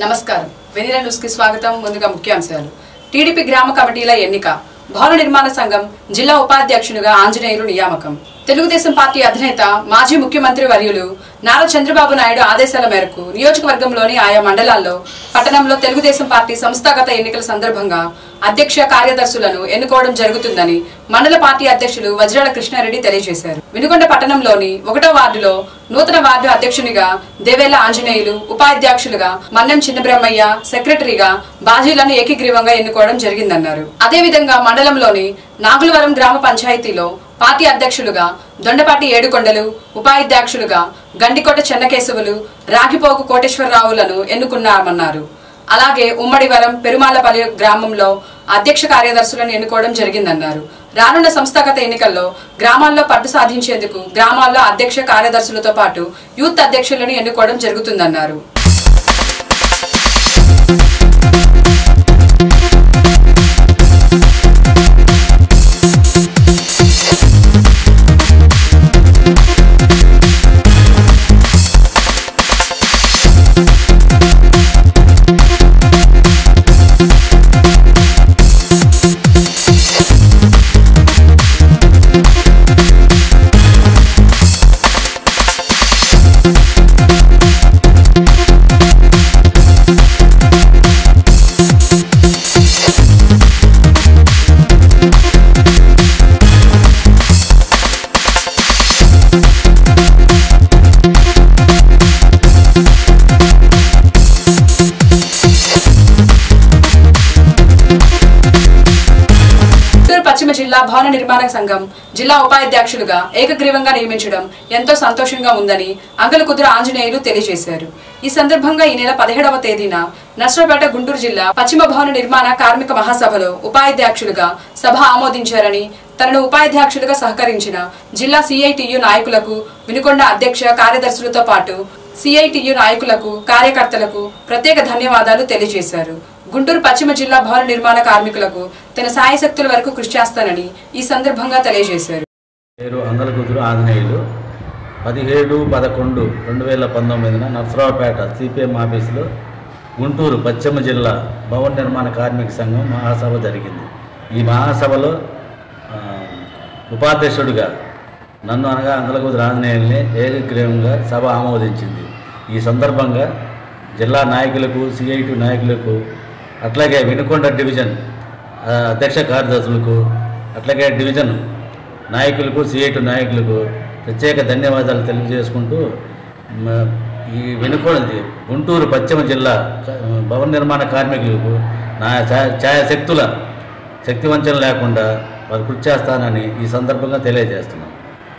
నమస్కారం vanilla news కి స్వాగతం ముందుగా ముఖ్యాంశాలు టీడీపీ గ్రామ కమిటీల ఎన్నిక భవన నిర్మాణ సంఘం జిల్లా ఉపాధ్యక్షునిగా ఆంజనేయులు నియామకం తెలుగుదేశం పార్టీ అధినేత మాజీ ముఖ్యమంత్రి వర్యులు నారా చంద్రబాబు నాయుడు ఆదేశాల మేరకు నియోజకవర్గంలోని ఆయా మండలాల్లో పట్టణంలో తెలుగుదేశం పార్టీ సంస్థాగత ఎన్నికల సందర్భంగా అధ్యక్ష కార్యదర్శులను ఎన్నుకోవడం జరుగుతుందని మండల పార్టీ అధ్యక్షులు వజ్రాల కృష్ణారెడ్డి తెలియజేశారు వినుకొండ పట్టణంలోని ఒకటో వార్డులో నూతన వార్డు అధ్యక్షునిగా దేవేల ఆంజనేయులు ఉపాధ్యక్షులుగా మన్నం చిన్నబ్రహ్మయ్య సెక్రటరీగా బాజీలను ఏకీగ్రీవంగా ఎన్నుకోవడం జరిగిందన్నారు అదేవిధంగా మండలంలోని నాగులవరం గ్రామ పంచాయతీలో పార్టీ అధ్యక్షులుగా దొండపాటి ఏడుకొండలు ఉపాధ్యక్షులుగా గండికోట చెన్నకేశవులు రాగిపోగు కోటేశ్వరరావులను ఎన్నుకున్నామన్నారు అలాగే ఉమ్మడివరం పెరుమాలపల్లి గ్రామంలో అధ్యక్ష కార్యదర్శులను ఎన్నుకోవడం జరిగిందన్నారు రానున్న సంస్థాగత ఎన్నికల్లో గ్రామాల్లో పట్టు సాధించేందుకు గ్రామాల్లో అధ్యక్ష కార్యదర్శులతో పాటు యూత్ అధ్యక్షులను ఎన్నుకోవడం జరుగుతుందన్నారు చిత్తూరు పశ్చిమ జిల్లా భవన నిర్మాణ సంఘం జిల్లా ఉపాధ్యక్షులుగా ఏకగ్రీవంగా నియమించడం ఎంతో సంతోషంగా ఉందని అంగలకుదురు ఆంజనేయులు తెలియజేశారు ఈ సందర్భంగా ఈ నెల పదిహేడవ తేదీన నర్సరావుపేట గుంటూరు జిల్లా పశ్చిమ భవన నిర్మాణ కార్మిక మహాసభలో ఉపాధ్యక్షులుగా సభ ఆమోదించారని తనను ఉపాధ్యక్షులుగా సహకరించిన జిల్లా సిఐటియు నాయకులకు వినుకొండ అధ్యక్ష కార్యదర్శులతో పాటు సిఐటియు నాయకులకు కార్యకర్తలకు ప్రత్యేక ధన్యవాదాలు తెలియజేశారు గుంటూరు పశ్చిమ జిల్లా భవన నిర్మాణ కార్మికులకు తన సాయశక్తుల వరకు కృషి చేస్తానని ఈ సందర్భంగా తెలియజేశారు పేరు అంగలకుదురు ఆంజనేయులు పదిహేడు పదకొండు రెండు వేల పంతొమ్మిదిన నర్సరావుపేట సిపిఎం ఆఫీసులో గుంటూరు పశ్చిమ జిల్లా భవన నిర్మాణ కార్మిక సంఘం మహాసభ జరిగింది ఈ మహాసభలో ఆ, ఉపాధ్యక్షుడిగా నన్ను అనగా అంగలకుదురు ఆంజనేయుల్ని ఏకగ్రీవంగా సభ ఆమోదించింది ఈ సందర్భంగా జిల్లా నాయకులకు సిఐటి నాయకులకు అట్లాగే వినుకొండ డివిజన్ ఆ, అధ్యక్ష కార్యదర్శులకు అట్లాగే డివిజన్ నాయకులకు సిఐటి నాయకులకు ప్రత్యేక ధన్యవాదాలు తెలియజేసుకుంటూ మ- ఈ వెనుకొండ గుంటూరు పశ్చిమ జిల్లా క- భవన నిర్మాణ కార్మికులకు నా ఛాయ ఛాయశక్తుల శక్తివంచన లేకుండా వారు కృషి చేస్తానని ఈ సందర్భంగా తెలియజేస్తున్నాను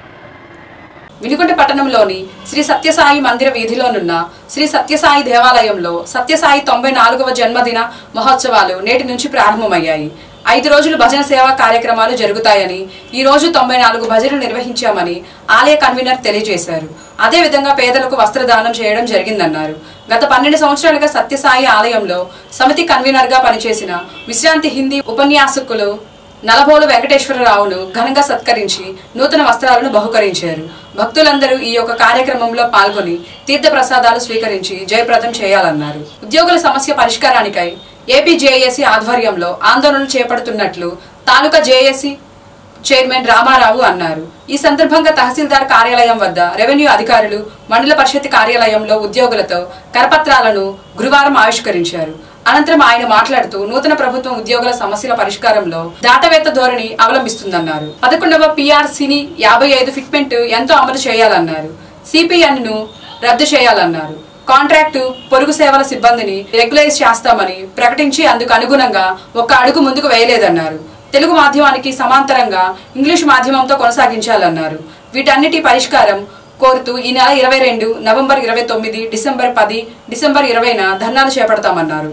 వినుకొండ పట్టణంలోని శ్రీ సత్యసాయి మందిర వీధిలోనున్న శ్రీ సత్యసాయి దేవాలయంలో సత్యసాయి తొంభై నాలుగవ జన్మదిన మహోత్సవాలు నేటి నుంచి ప్రారంభమయ్యాయి ఐదు రోజులు భజన సేవా కార్యక్రమాలు జరుగుతాయని ఈ రోజు తొంభై నాలుగు భజనలు నిర్వహించామని ఆలయ కన్వీనర్ తెలియజేశారు అదేవిధంగా పేదలకు వస్త్రదానం చేయడం జరిగిందన్నారు గత పన్నెండు సంవత్సరాలుగా సత్యసాయి ఆలయంలో సమితి కన్వీనర్గా పనిచేసిన విశ్రాంతి హిందీ ఉపన్యాసకులు నలభోలు వెంకటేశ్వరరావును ఘనంగా సత్కరించి నూతన వస్త్రాలను బహుకరించారు భక్తులందరూ ఈ యొక్క కార్యక్రమంలో పాల్గొని తీర్థ ప్రసాదాలు స్వీకరించి జయప్రదం చేయాలన్నారు ఉద్యోగుల సమస్య పరిష్కారానికై ఏపీ జేఏసీ ఆధ్వర్యంలో ఆందోళనలు చేపడుతున్నట్లు తాలూకా జేఏసీ చైర్మన్ రామారావు అన్నారు ఈ సందర్భంగా తహసీల్దార్ కార్యాలయం వద్ద రెవెన్యూ అధికారులు మండల పరిషత్ కార్యాలయంలో ఉద్యోగులతో కరపత్రాలను గురువారం ఆవిష్కరించారు అనంతరం ఆయన మాట్లాడుతూ నూతన ప్రభుత్వం ఉద్యోగుల సమస్యల పరిష్కారంలో దాటవేత ధోరణి అవలంబిస్తుందన్నారు పదకొండవ పిఆర్సీని యాభై ఐదు ఫిట్మెంట్ ఎంతో అమలు చేయాలన్నారు సిపిఎన్ ను రద్దు చేయాలన్నారు కాంట్రాక్టు పొరుగు సేవల సిబ్బందిని రెగ్యులైజ్ చేస్తామని ప్రకటించి అందుకు అనుగుణంగా ఒక్క అడుగు ముందుకు వేయలేదన్నారు తెలుగు మాధ్యమానికి సమాంతరంగా ఇంగ్లీష్ మాధ్యమంతో కొనసాగించాలన్నారు వీటన్నిటి పరిష్కారం కోరుతూ ఈ నెల ఇరవై రెండు నవంబర్ ఇరవై తొమ్మిది డిసెంబర్ పది డిసెంబర్ ఇరవైన ధర్నాలు చేపడతామన్నారు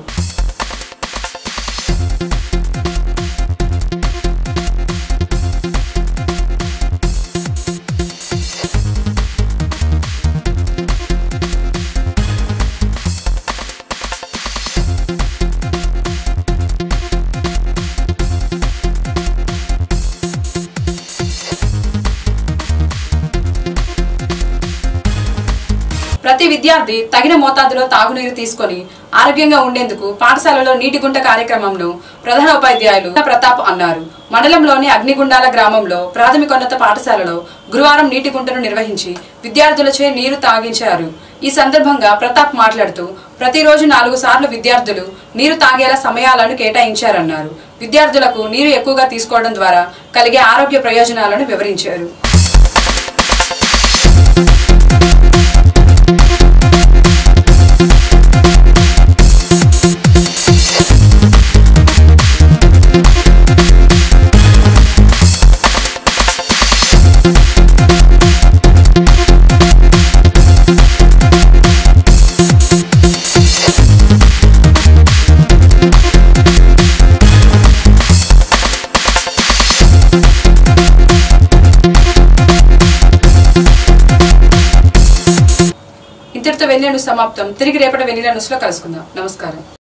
ప్రతి విద్యార్థి తగిన మోతాదులో తాగునీరు తీసుకొని ఆరోగ్యంగా ఉండేందుకు పాఠశాలలో నీటి గుంట కార్యక్రమంను ప్రధాన ఉపాధ్యాయులు ప్రతాప్ అన్నారు మండలంలోని అగ్నిగుండాల గ్రామంలో ప్రాథమికోన్నత పాఠశాలలో గురువారం నీటి గుంటను నిర్వహించి విద్యార్థులచే నీరు తాగించారు ఈ సందర్భంగా ప్రతాప్ మాట్లాడుతూ ప్రతిరోజు నాలుగు సార్లు విద్యార్థులు నీరు తాగేలా సమయాలను కేటాయించారన్నారు విద్యార్థులకు నీరు ఎక్కువగా తీసుకోవడం ద్వారా కలిగే ఆరోగ్య ప్రయోజనాలను వివరించారు ఇంతటితో వెన్నెల న్యూస్ సమాప్తం తిరిగి రేపటి వెన్నెల న్యూస్లో కలుసుకుందాం నమస్కారం